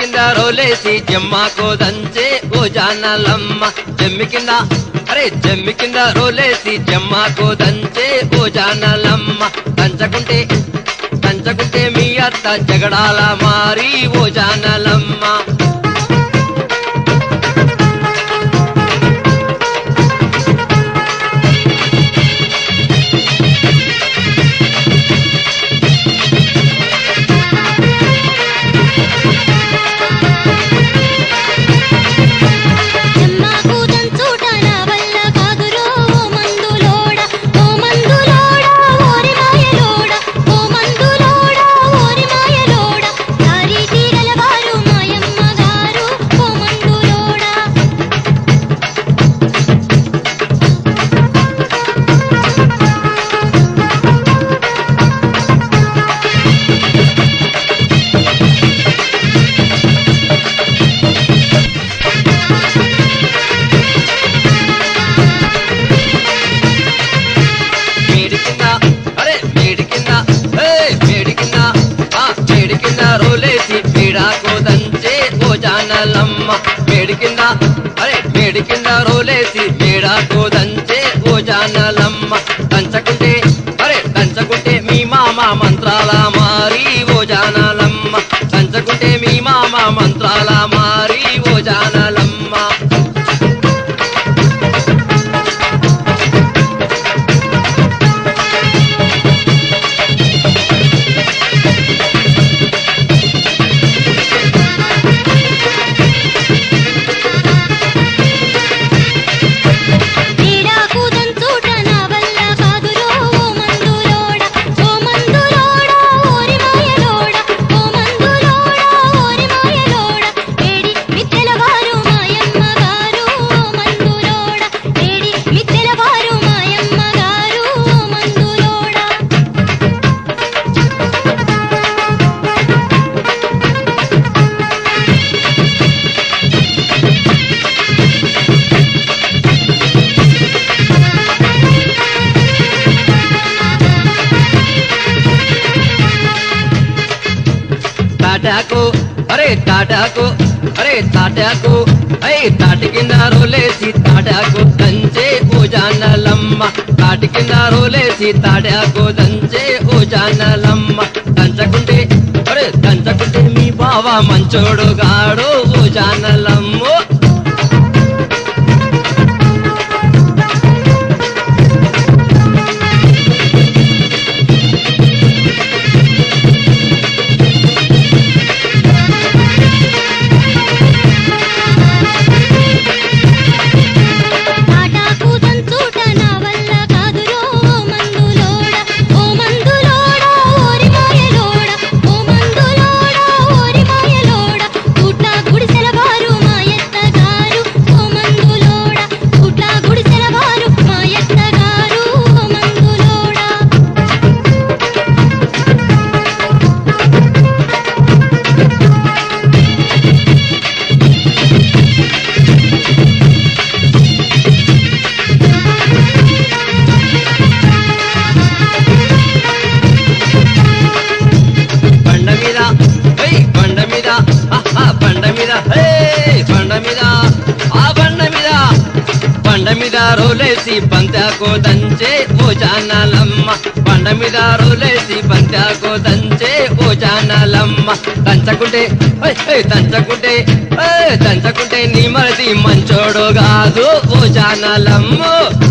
కింద రోలేసి జమ్మాకో దంచే ఓ జానలమ్మ జమ్మి కింద అరే జమ్మి కింద రోలేసి జమ్మాకో దంచే ఓ జానలమ్మ దంచకుంటే దంచకుంటే మీ అత్త జగడాల మారి ఓ జానలమ్మ జమ్మాకు దంచుట నా వల్ల కాదురో ఓ మందులోడ ఓ మందులోడ ఓరి మాయలోడ ఓ మందులోడ ఓరి మాయలోడ దారి తీగలవారు మాయమ్మ గారు ఓ మందులోడ మేడి కింద అరే మేడి కింద హే మేడి కింద ఆ మేడి కింద రోలేసి పీడాకో దంచే ఓ జానలమ్మ మేడి కింద అరే మేడి కింద రోలేసి పీడాకో దంచే ఓ జానలమ్మ దంచకుంటే అరే దంచకుంటే మీ మామ మంత్రాల మారి ఓ జానలమ్మ దంచకుంటే మీ మామ మంత్రాల మారి ఓ జానలమ్మ పీడాకు దంచుట నా వల్ల కాదురో ఓ మందులోడ ఓ మందులోడ ఓరి మాయలోడ ఓ మందులోడ ఓరి మాయలోడ ఏడి మిత్తెలవారు మాయమ్మ గారు ఓ మందులోడ ఏడి మిత్తెలవారు మాయమ్మ గారు ఓ మందులోడ తాటాకు అరే తాటాకు అరే తాటాకు అయ్యి తాటి కింద రోలేసి తాటాకు దంచే ఓ జానలమ్మ తాటి కింద రోలేసి తాటాకు దంచే ఓ జానలమ్మ దంచకుంటే అరే దంచకుంటే మీ బావ మంచోడు గాడు ఓ జానలమ్మో తాటాకు దంచుట నా వల్ల కాదురో ఓ మందులోడ ఓ మందులోడ ఓరి మాయలోడ ఓ మందులోడ ఓరి మాయలోడ గుట్ల గుడిసెల వారు మాయత్త గారు ఓ మందులోడ గుట్ల గుడిసెల వారు మాయత్త గారు ఓ మందులోడ బండ మీద హే బండ మీద ఆహా బండ మీద హే బండ మీద ఆ బండ మీద బండ మీద రోలేసి బంతాకో దంచే ఓ జానాలమ్మ బండ మీద రోలేసి బంతాకో దంచే ఓ జానాలమ్మ దంచకుంటే హే, హే, దంచకుంటే హే, దంచకుంటే నీ మరిది మంచోడు కాదు ఓ జానాలమ్మ